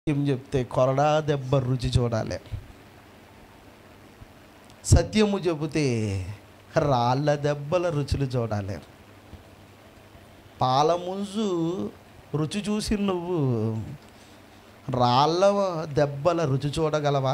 సత్యం చెప్తే కొరడా దెబ్బ రుచి చూడాలి సత్యము చెబితే రాళ్ళ దెబ్బల రుచులు చూడాలి పాల ముంజు రుచి చూసి నువ్వు రాళ్ళ దెబ్బల రుచి చూడగలవా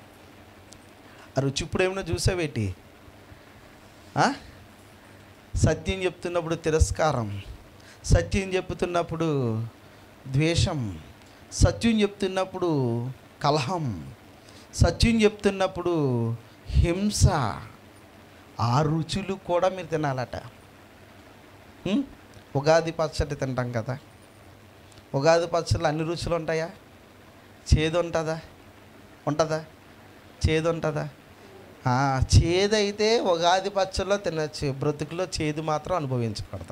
ఆ రుచి ఇప్పుడు ఏమైనా చూసావేటి ఆ? సత్యం చెప్తున్నప్పుడు తిరస్కారం సత్యం చెప్తున్నప్పుడు ద్వేషం సత్యం చెప్తున్నప్పుడు కలహం సత్యం చెప్తున్నప్పుడు హింస ఆ రుచులు కూడా మీరు తినాలట ఉం? ఉగాది పచ్చడి తింటాం కదా ఉగాది పచ్చడిలో అన్ని రుచులు ఉంటాయా చేదు ఉంటుందా ఉంటుందా చేదు ఉంటుందా ఆ, చేదైతే ఉగాది పచ్చడిలో తినచ్చు బ్రతుకులో చేదు మాత్రం అనుభవించకూడదు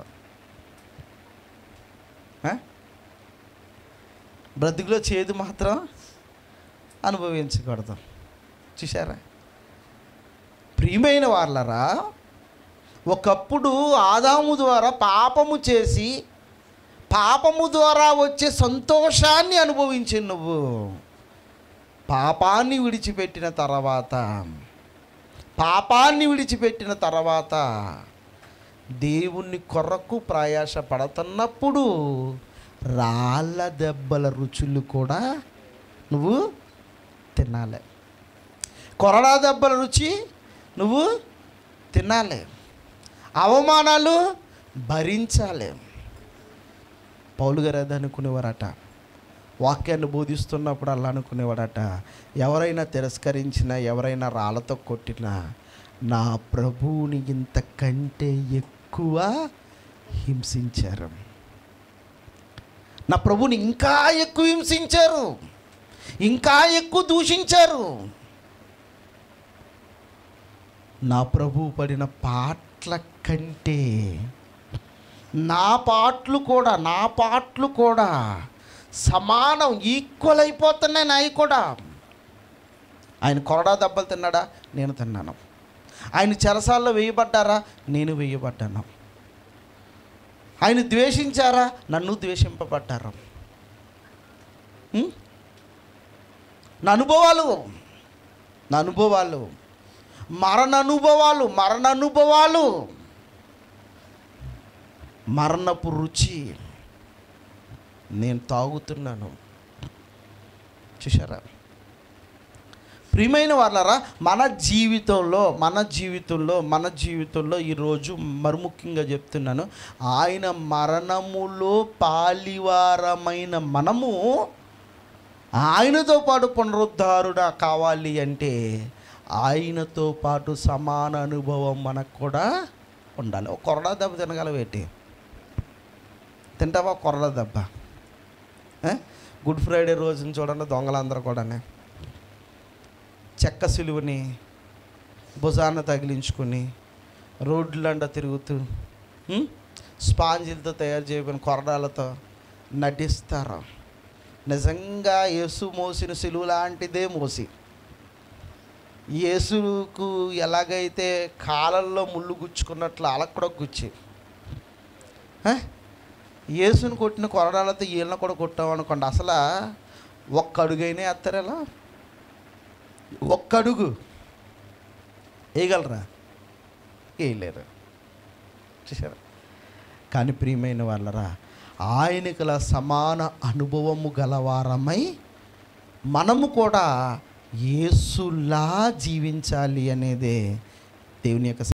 ఆ? బ్రతుకులో చేదు మాత్రం అనుభవించకూడదు చూసారా ప్రియమైన వాళ్ళరా ఒకప్పుడు ఆదాము ద్వారా పాపము చేసి పాపము ద్వారా వచ్చే సంతోషాన్ని అనుభవించి నువ్వు పాపాన్ని విడిచిపెట్టిన తర్వాత పాపాన్ని విడిచిపెట్టిన తర్వాత దేవుని కొరకు ప్రయాస పడుతున్నప్పుడు రాళ్ళ దెబ్బల రుచులు కూడా నువ్వు తినాలి కొరడా దెబ్బల రుచి నువ్వు తినాలి అవమానాలు భరించాలి పౌలు గారు అది అనుకునేవారట వాక్యాన్ని బోధిస్తున్నప్పుడు అలా అనుకునేవాడట ఎవరైనా తిరస్కరించినా ఎవరైనా రాళ్ళతో కొట్టినా నా ప్రభువుని ఇంతకంటే ఎక్కువ హింసించారు నా ప్రభుని ఇంకా ఎక్కువ హింసించారు ఇంకా ఎక్కువ దూషించారు నా ప్రభు పడిన పాటల కంటే నా పాటలు కూడా నా పాటలు కూడా సమానం ఈక్వల్ అయిపోతున్నాయి నాయి కూడా ఆయన కొరడా దెబ్బలు తిన్నాడా నేను తిన్నాను ఆయన చెరసాల్లో వేయబడ్డారా నేను వేయబడ్డాను ఆయన ద్వేషించారా నన్ను ద్వేషింపబడ్డారు ఉం? నా అనుభవాలు నా అనుభవాలు మరణ అనుభవాలు మరణ అనుభవాలు మరణపు రుచి నేను తాగుతున్నాను చూసారా ప్రియమైన వాళ్ళరా మన జీవితంలో మన జీవితంలో మన జీవితంలో ఈరోజు మరి ముఖ్యంగా చెప్తున్నాను ఆయన మరణములో పాలివారమైన మనము ఆయనతో పాటు పునరుద్ధారుడ కావాలి అంటే ఆయనతో పాటు సమాన అనుభవం మనకు కూడా ఉండాలి ఒక కొరడా దెబ్బ తినగలవేటి తింటావా కొరడా దెబ్బ ఏ? గుడ్ ఫ్రైడే రోజున చూడండి దొంగలందరూ కూడానే చెక్క సిలువని భుజాన తగిలించుకొని రోడ్లంట తిరుగుతూ ఉం? స్పాంజిలతో తయారు చేయబడిన కొరడాలతో నటిస్తారు నిజంగా యేసు మోసిన సిలువ లాంటిదే మోసి యేసుకు ఎలాగైతే కాలల్లో ముళ్ళు గుచ్చుకున్నట్లు అలా కూడా గుచ్చి ఆ? యేసుని కొట్టిన కొరడాలతో వీళ్ళని కూడా కొట్టామనుకోండి అసలు ఒక్క అడుగైనా వేస్తారు ఎలా ఒక్క అడుగు వేయగలరా వేయలేరు చూసారా కానీ ప్రియమైన వాళ్ళరా ఆయనకుల సమాన అనుభవము గలవారమై మనము కూడా యేసులా జీవించాలి అనేదే దేవుని యొక్క